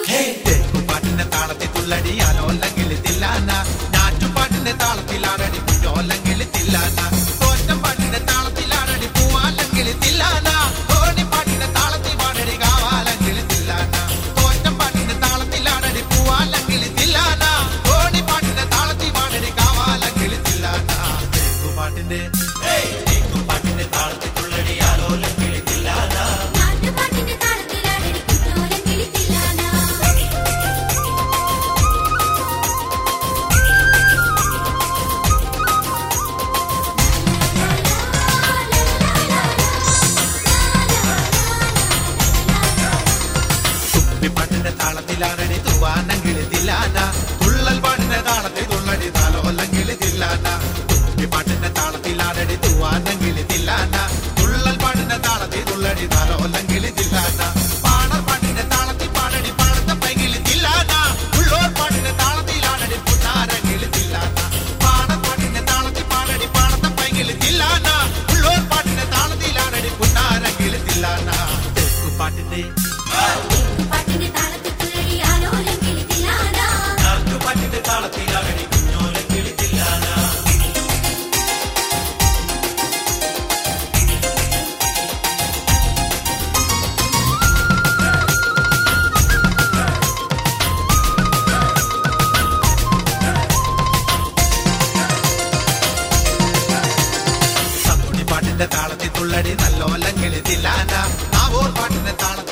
തേക്കുപാട്ടിന്റെ താളത്തിൽ തുള്ളടിയാലോല്ലെങ്കിൽ തില്ലാന ഞാറ്റുപാട്ടിന്റെ താളത്തിലാടടി പുഴോല്ലെങ്കിൽ തില്ലാന തോറ്റം പാട്ടിന്റെ താളത്തിലാടടി പൂവാല്ലെങ്കിൽ തില്ലാന തോണിപ്പാട്ടിന്റെ താളത്തിൽ പാടടി കാവാലെങ്കിൽ തില്ലാന തോറ്റം പാട്ടിന്റെ താളത്തിലാടടി പൂവാലെങ്കിൽ തില്ലാന തോണിപ്പാട്ടിന്റെ താളത്തിൽ പാടടി കാവാലെങ്കിൽ തില്ലാന തേക്കുപാട്ടിന്റെ തേക്കുപാട്ടിന്റെ താളത്തിൽ തുള്ളടിയാലോല്ലെങ്കിൽ തില്ലാന നാട്ടുപാട്ടിന്റെ താളത്തിലാടടി കുട്ടോലം കിളിത്തില്ലാന തുള്ളിപ്പാട്ടിന്റെ താളത്തിലാണടി തൂവാനെങ്കിൽ തില്ലാന തുള്ളൽ പാട്ടിന്റെ താളത്തിൽ തുള്ളടി താലോല്ലെങ്കിൽ തില്ലാന തുള്ളിപ്പാട്ടിന്റെ താളത്തിലാണടി തൂവാനെങ്കിൽ തില്ലാന തുള്ളൽ പാട്ടിന്റെ താളത്തിൽ തുള്ളടി താലോല്ലെങ്കിൽ തില്ലാന പാണർ പാട്ടിന്റെ താളത്തിൽ പാടടി പാടത്ത പൈകിൽ തില്ലാന ഉള്ളോർ പാട്ടിന്റെ താളത്തിലാണടി പുന്നാരെങ്കിൽ തില്ലാന പാണർ പാട്ടിന്റെ താളത്തിൽ പാടടി പാടത്ത പൈകിൽ തില്ലാന ഉള്ളോർ പാട്ടിന്റെ താളത്തിലാണടി പുന്നാരെങ്കിൽ തില്ലാന തെക്കുപാട്ടിന്റെ പാട്ടിന്റെ താളത്തിൽ തുള്ളടി ആലോലം കിളിത്തില്ലാന നാട്ടുപാട്ടിന്റെ താളത്തിലാകടി കുഞ്ഞോലെ കിളിത്തില്ലാന പാട്ടിന്റെ താളത്തിൽ തുള്ളടി നല്ലോലം കിളിത്തില്ലാന ആ ഓർ പാട്ടിന്റെ താളത്തിൽ